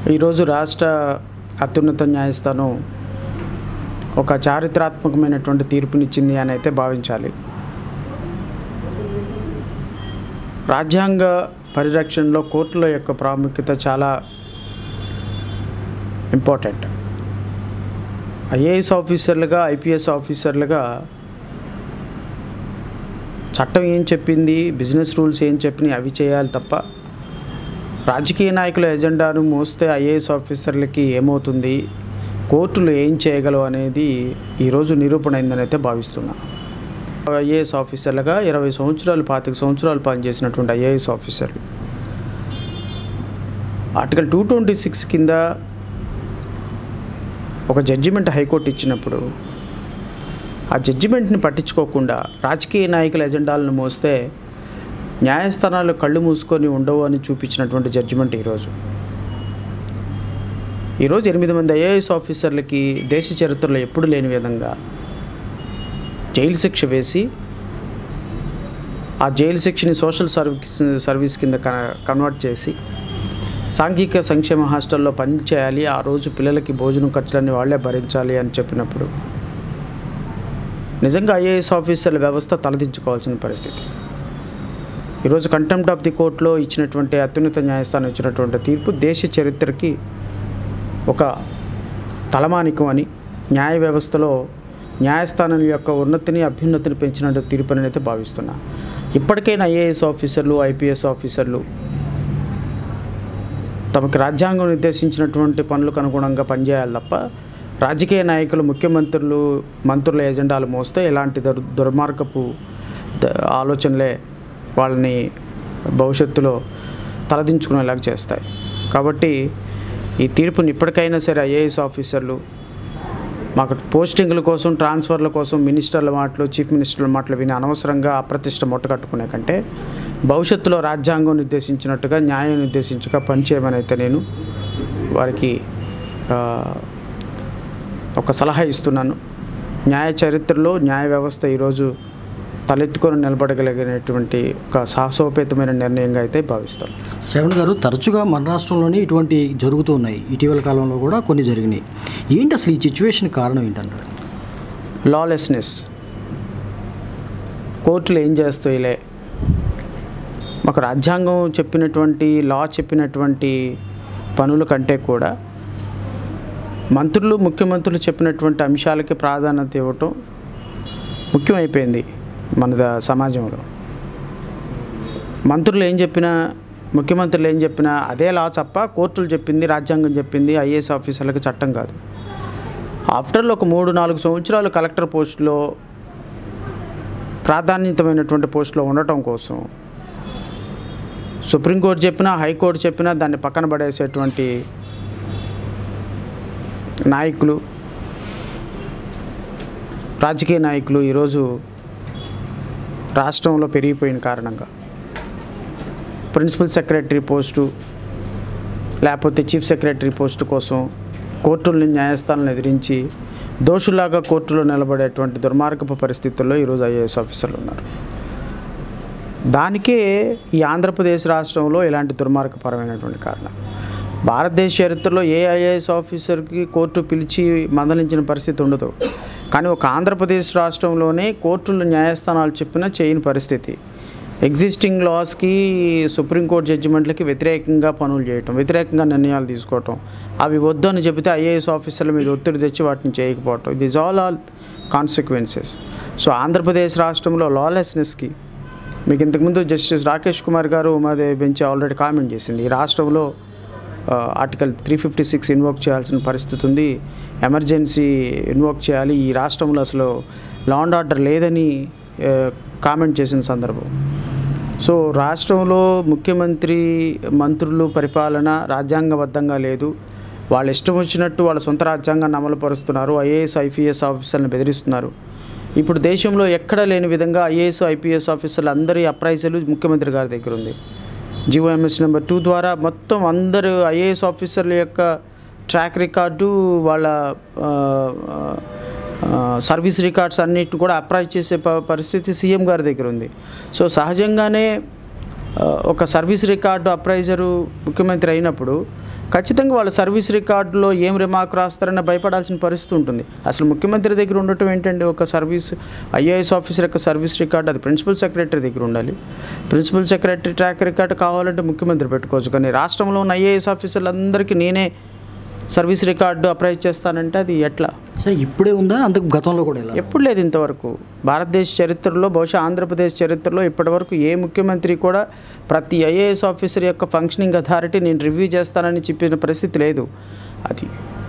ఈరోజు రాష్ట్ర అత్యున్నత న్యాయస్థానం ఒక చారిత్రాత్మకమైనటువంటి తీర్పునిచ్చింది అని అయితే భావించాలి రాజ్యాంగ పరిరక్షణలో కోర్టుల యొక్క ప్రాముఖ్యత చాలా ఇంపార్టెంట్ ఐఏఎస్ ఆఫీసర్లుగా ఐపీఎస్ ఆఫీసర్లుగా చట్టం ఏం చెప్పింది బిజినెస్ రూల్స్ ఏం చెప్పినాయి అవి చేయాలి తప్ప రాజకీయ నాయకుల ఎజెండాను మోస్తే ఐఏఎస్ ఆఫీసర్లకి ఏమవుతుంది కోర్టులు ఏం చేయగలవు అనేది ఈరోజు నిరూపణ అయిందని అయితే భావిస్తున్నా ఐఏఎస్ ఆఫీసర్లుగా ఇరవై సంవత్సరాలు పాతిక సంవత్సరాలు పనిచేసినటువంటి ఐఏఎస్ ఆఫీసర్లు ఆర్టికల్ టూ ట్వంటీ సిక్స్ కింద ఒక జడ్జిమెంట్ హైకోర్టు ఇచ్చినప్పుడు ఆ జడ్జిమెంట్ని పట్టించుకోకుండా రాజకీయ నాయకుల ఎజెండాలను మోస్తే న్యాయస్థానాలు కళ్ళు మూసుకొని ఉండవు అని చూపించినటువంటి జడ్జిమెంట్ ఈరోజు ఈరోజు ఎనిమిది మంది ఐఏఎస్ ఆఫీసర్లకి దేశ చరిత్రలో ఎప్పుడు లేని విధంగా జైలు శిక్ష వేసి ఆ జైలు శిక్షని సోషల్ సర్వీస్ సర్వీస్ కింద కన- కన్వర్ట్ చేసి సాంఘిక సంక్షేమ హాస్టల్లో పని చేయాలి ఆ రోజు పిల్లలకి భోజనం ఖర్చులన్నీ వాళ్ళే భరించాలి అని చెప్పినప్పుడు నిజంగా ఐఏఎస్ ఆఫీసర్ల వ్యవస్థ తలదించుకోవాల్సిన పరిస్థితి ఈరోజు కంటెంప్ట్ ఆఫ్ ది కోర్టులో ఇచ్చినటువంటి అత్యున్నత న్యాయస్థానం ఇచ్చినటువంటి తీర్పు దేశ చరిత్రకి ఒక తలమానికం అని న్యాయ వ్యవస్థలో న్యాయస్థానం యొక్క ఉన్నతిని అభ్యున్నతిని పెంచినట్టు తీర్పు అని అయితే భావిస్తున్నా ఇప్పటికైనా ఐఏఎస్ ఆఫీసర్లు ఐపీఎస్ ఆఫీసర్లు తమకు రాజ్యాంగం నిర్దేశించినటువంటి పనులకు అనుగుణంగా పనిచేయాలి తప్ప రాజకీయ నాయకులు ముఖ్యమంత్రులు మంత్రుల ఎజెండాలు మోస్తే ఇలాంటి దుర్ దుర్మార్గపు ద- ఆలోచనలే వాళ్ళని భవిష్యత్తులో తలదించుకునేలాగా చేస్తాయి కాబట్టి ఈ తీర్పుని ఇప్పటికైనా సరే ఐఏఎస్ ఆఫీసర్లు మాకు పోస్టింగ్ల కోసం ట్రాన్స్ఫర్ల కోసం మినిస్టర్ల మాటలు చీఫ్ మినిస్టర్ల మాటలు విని అనవసరంగా అప్రతిష్ట కట్టుకునే కంటే భవిష్యత్తులో రాజ్యాంగం నిర్దేశించినట్టుగా న్యాయం నిర్దేశించగా పనిచేయమని అయితే నేను వారికి ఆ, ఒక సలహా ఇస్తున్నాను న్యాయ చరిత్రలో న్యాయ వ్యవస్థ ఈరోజు తలెత్తుకొని నిలబడగలిగినటువంటి ఒక సాహసోపేతమైన నిర్ణయంగా అయితే భావిస్తాను శ్రవణ్ గారు తరచుగా మన రాష్ట్రంలోనే ఇటువంటి జరుగుతూ ఉన్నాయి ఇటీవల కాలంలో కూడా కొన్ని జరిగినాయి ఏంటి అసలు ఈ సిచ్యువేషన్ కారణం ఏంటంటారు లాలెస్నెస్ కోర్టులు ఏం చేస్తాయిలే మాకు రాజ్యాంగం చెప్పినటువంటి లా చెప్పినటువంటి పనుల కంటే కూడా మంత్రులు ముఖ్యమంత్రులు చెప్పినటువంటి అంశాలకి ప్రాధాన్యత ఇవ్వటం ముఖ్యమైపోయింది మన ద- సమాజంలో మంత్రులు ఏం చెప్పినా ముఖ్యమంత్రులు ఏం చెప్పినా అదే లా తప్ప కోర్టులు చెప్పింది రాజ్యాంగం చెప్పింది ఐఏఎస్ ఆఫీసర్లకు చట్టం కాదు ఆఫ్టర్ ఒక మూడు నాలుగు సంవత్సరాలు కలెక్టర్ పోస్టులో ప్రాధాన్యతమైనటువంటి పోస్టులో ఉండటం కోసం సుప్రీంకోర్టు చెప్పినా హైకోర్టు చెప్పినా దాన్ని పక్కన పడేసేటువంటి నాయకులు రాజకీయ నాయకులు ఈరోజు రాష్ట్రంలో పెరిగిపోయిన కారణంగా ప్రిన్సిపల్ సెక్రటరీ పోస్టు లేకపోతే చీఫ్ సెక్రటరీ పోస్టు కోసం కోర్టుల్ని న్యాయస్థానాలను ఎదిరించి దోషులాగా కోర్టులో నిలబడేటువంటి దుర్మార్గపు పరిస్థితుల్లో ఈరోజు ఐఏఎస్ ఆఫీసర్లు ఉన్నారు దానికే ఈ ఆంధ్రప్రదేశ్ రాష్ట్రంలో ఇలాంటి దుర్మార్గపరమైనటువంటి కారణం భారతదేశ చరిత్రలో ఏ ఐఏఎస్ ఆఫీసర్కి కోర్టు పిలిచి మందలించిన పరిస్థితి ఉండదు కానీ ఒక ఆంధ్రప్రదేశ్ రాష్ట్రంలోనే కోర్టులు న్యాయస్థానాలు చెప్పినా చేయని పరిస్థితి ఎగ్జిస్టింగ్ లాస్కి సుప్రీంకోర్టు జడ్జిమెంట్లకి వ్యతిరేకంగా పనులు చేయటం వ్యతిరేకంగా నిర్ణయాలు తీసుకోవటం అవి వద్దు అని చెబితే ఐఏఎస్ ఆఫీసర్ల మీద ఒత్తిడి తెచ్చి వాటిని చేయకపోవటం ఇది is all all consequences so Andhra Pradesh రాష్ట్రంలో లాలెస్నెస్కి మీకు ఇంతకుముందు జస్టిస్ రాకేష్ కుమార్ గారు ఉమాదేవి బెంచ్ ఆల్రెడీ కామెంట్ చేసింది ఈ రాష్ట్రంలో ఆ, article three fifty six invoke చేయాల్సిన పరిస్థితి ఉంది ఎమర్జెన్సీ ఇన్వోక్ చేయాలి ఈ రాష్ట్రంలో అసలు లా అండ్ ఆర్డర్ లేదని ఆ, కామెంట్ చేసిన సందర్భం సో రాష్ట్రంలో ముఖ్యమంత్రి మంత్రులు పరిపాలన రాజ్యాంగబద్ధంగా లేదు వాళ్ళ ఇష్టం వచ్చినట్టు వాళ్ళ సొంత రాజ్యాంగాన్ని అమలుపరుస్తున్నారు ఐఏఎస్ ఐపీఎస్ ఆఫీసర్లను బెదిరిస్తున్నారు ఇప్పుడు దేశంలో ఎక్కడా లేని విధంగా ఐఏఎస్ ఐపీఎస్ ఆఫీసర్లు అందరి అప్రైజలు ముఖ్యమంత్రి గారి దగ్గర ఉంది జీవోఎంఎస్ నెంబర్ టూ ద్వారా మొత్తం అందరు ఐఏఎస్ ఆఫీసర్ల యొక్క ట్రాక్ రికార్డు వాళ్ళ ఆ, ఆ, సర్వీస్ రికార్డ్స్ అన్నిటిని కూడా అప్రైజ్ చేసే ప- పరిస్థితి సీఎం గారి దగ్గర ఉంది సో సహజంగానే ఆ, ఒక సర్వీస్ రికార్డు అప్రైజరు ముఖ్యమంత్రి అయినప్పుడు ఖచ్చితంగా వాళ్ళ సర్వీస్ రికార్డులో ఏం రిమార్క్ రాస్తారన్న భయపడాల్సిన పరిస్థితి ఉంటుంది అసలు ముఖ్యమంత్రి దగ్గర ఉండటం ఏంటండి ఒక సర్వీస్ ఐఏఎస్ ఆఫీసర్ యొక్క సర్వీస్ రికార్డు అది ప్రిన్సిపల్ సెక్రటరీ దగ్గర ఉండాలి ప్రిన్సిపల్ సెక్రటరీ ట్రాక్ రికార్డు కావాలంటే ముఖ్యమంత్రి పెట్టుకోవచ్చు కానీ రాష్ట్రంలో ఉన్న ఐఏఎస్ ఆఫీసర్లందరికీ నేనే సర్వీస్ రికార్డు అప్రైజ్ చేస్తానంటే అది ఎట్లా సార్ ఇప్పుడే ఉందా అంతకు గతంలో కూడా ఇలా ఎప్పుడు లేదు ఇంతవరకు భారతదేశ చరిత్రలో బహుశా ఆంధ్రప్రదేశ్ చరిత్రలో ఇప్పటివరకు ఏ ముఖ్యమంత్రి కూడా ప్రతి ఐఏఎస్ ఆఫీసర్ యొక్క ఫంక్షనింగ్ అథారిటీ నేను రివ్యూ చేస్తానని చెప్పిన పరిస్థితి లేదు అది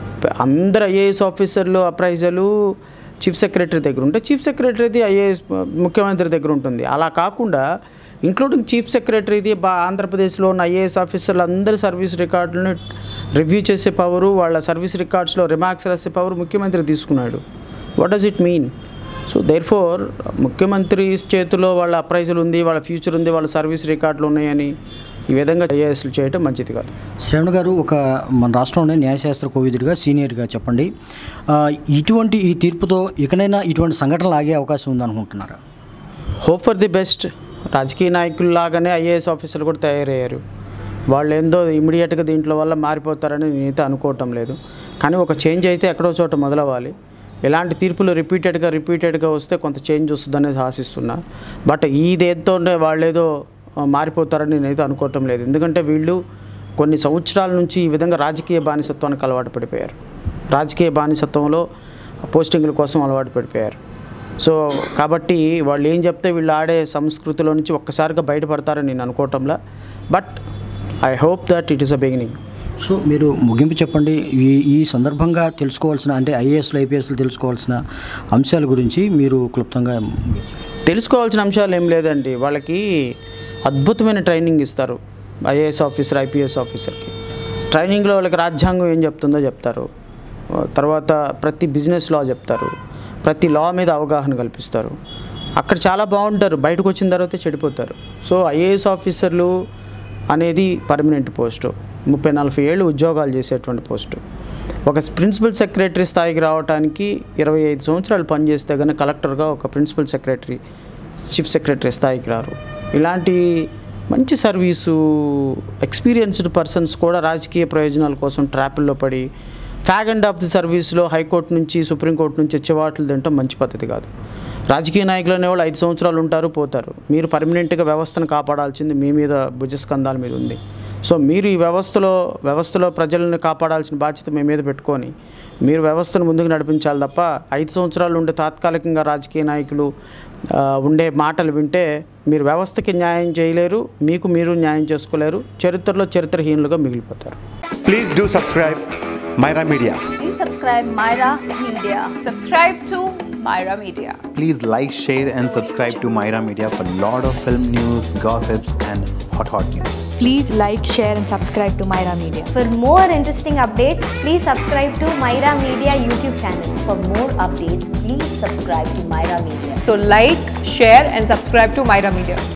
అందరు ఐఏఎస్ ఆఫీసర్లు అప్రైజలు చీఫ్ సెక్రటరీ దగ్గర ఉంటే చీఫ్ సెక్రటరీది ఐఏఎస్ ముఖ్యమంత్రి దగ్గర ఉంటుంది అలా కాకుండా ఇంక్లూడింగ్ చీఫ్ సెక్రటరీది బా ఆంధ్రప్రదేశ్లో ఉన్న ఐఏఎస్ ఆఫీసర్లు అందరి సర్వీస్ రికార్డులను రివ్యూ చేసే పవరు వాళ్ళ సర్వీస్ రికార్డ్స్లో రిమార్క్స్ రాసే పవర్ ముఖ్యమంత్రి తీసుకున్నాడు what does it mean so therefore ముఖ్యమంత్రి చేతిలో వాళ్ళ అప్రైజల్ ఉంది వాళ్ళ ఫ్యూచర్ ఉంది వాళ్ళ సర్వీస్ రికార్డులు ఉన్నాయని ఈ విధంగా ఐఏఎస్లు చేయటం మంచిది కాదు శ్రవణ్ గారు ఒక మన రాష్ట్రంలోనే న్యాయశాస్త్ర కోవిదుడిగా సీనియర్గా చెప్పండి ఆ, ఇటువంటి ఈ తీర్పుతో ఇకనైనా ఇటువంటి సంఘటనలు ఆగే అవకాశం ఉందనుకుంటున్నారా హోప్ ఫర్ ది బెస్ట్ రాజకీయ నాయకుల్లాగానే ఐఏఎస్ ఆఫీసర్లు కూడా తయారయ్యారు వాళ్ళు ఏందో ఇమీడియట్గా దీంట్లో వల్ల మారిపోతారని నేనైతే అనుకోవటం లేదు కానీ ఒక చేంజ్ అయితే ఎక్కడో చోట మొదలవ్వాలి ఎలాంటి తీర్పులు రిపీటెడ్గా రిపీటెడ్గా వస్తే కొంత చేంజ్ వస్తుందనేది ఆశిస్తున్నా బట్ ఇదేంతో వాళ్ళు ఏదో ఆ, మారిపోతారని నేనైతే అనుకోవటం లేదు ఎందుకంటే వీళ్ళు కొన్ని సంవత్సరాల నుంచి ఈ విధంగా రాజకీయ బానిసత్వానికి అలవాటు పడిపోయారు రాజకీయ బానిసత్వంలో పోస్టింగ్ల కోసం అలవాటు పడిపోయారు సో కాబట్టి వాళ్ళు ఏం చెప్తే వీళ్ళు ఆడే సంస్కృతిలో నుంచి ఒక్కసారిగా బయటపడతారని నేను అనుకోవటంలా but I hope that it is a beginning so మీరు ముగింపు చెప్పండి ఈ ఈ సందర్భంగా తెలుసుకోవాల్సిన అంటే ఐఏఎస్లు ఐపీఎస్లు తెలుసుకోవాల్సిన అంశాల గురించి మీరు క్లుప్తంగా తెలుసుకోవాల్సిన అంశాలు ఏం లేదండి వాళ్ళకి అద్భుతమైన ట్రైనింగ్ ఇస్తారు ఐఏఎస్ ఆఫీసర్ ఐపీఎస్ ఆఫీసర్కి ట్రైనింగ్లో వాళ్ళకి రాజ్యాంగం ఏం చెప్తుందో చెప్తారు తర్వాత ప్రతి బిజినెస్ లా చెప్తారు ప్రతి లా మీద అవగాహన కల్పిస్తారు అక్కడ చాలా బాగుంటారు బయటకు వచ్చిన తర్వాత చెడిపోతారు సో ఐఏఎస్ ఆఫీసర్లు అనేది పర్మనెంట్ పోస్టు ముప్పై నలభై ఏళ్ళు ఉద్యోగాలు చేసేటువంటి పోస్టు ఒక ప్రిన్సిపల్ సెక్రటరీ స్థాయికి రావడానికి ఇరవై ఐదు సంవత్సరాలు పనిచేస్తే కానీ కలెక్టర్గా ఒక ప్రిన్సిపల్ సెక్రటరీ చీఫ్ సెక్రటరీ స్థాయికి రారు ఇలాంటి మంచి సర్వీసు ఎక్స్పీరియన్స్డ్ పర్సన్స్ కూడా రాజకీయ ప్రయోజనాల కోసం ట్రాపుల్లో పడి ఫ్యాగ్ అండ్ ఆఫ్ ది సర్వీస్లో హైకోర్టు నుంచి సుప్రీంకోర్టు నుంచి ఇచ్చేవాట్లు తినటం మంచి పద్ధతి కాదు రాజకీయ నాయకులు అనేవాళ్ళు ఐదు సంవత్సరాలు ఉంటారు పోతారు మీరు పర్మనెంట్గా వ్యవస్థను కాపాడాల్సింది మీ మీద భుజస్కంధాల మీద ఉంది సో మీరు ఈ వ్యవస్థలో వ్యవస్థలో ప్రజలను కాపాడాల్సిన బాధ్యత మీ మీద పెట్టుకొని మీరు వ్యవస్థను ముందుకు నడిపించాలి తప్ప ఐదు సంవత్సరాలు ఉండే తాత్కాలికంగా రాజకీయ నాయకులు ఆ, ఉండే మాటలు వింటే మీరు వ్యవస్థకి న్యాయం చేయలేరు మీకు మీరు న్యాయం చేసుకోలేరు చరిత్రలో చరిత్రహీనులుగా మిగిలిపోతారు Please do subscribe Myra Media. Please subscribe Myra Media. Subscribe to Myra Media. Please like, share, and subscribe to Myra Media for lot of film news, gossips, and hot hot news. Please like, share, and subscribe to Myra Media. For more interesting updates, please subscribe to Myra Media YouTube channel. For more updates, please subscribe to Myra Media. So like, share and subscribe to Myra Media.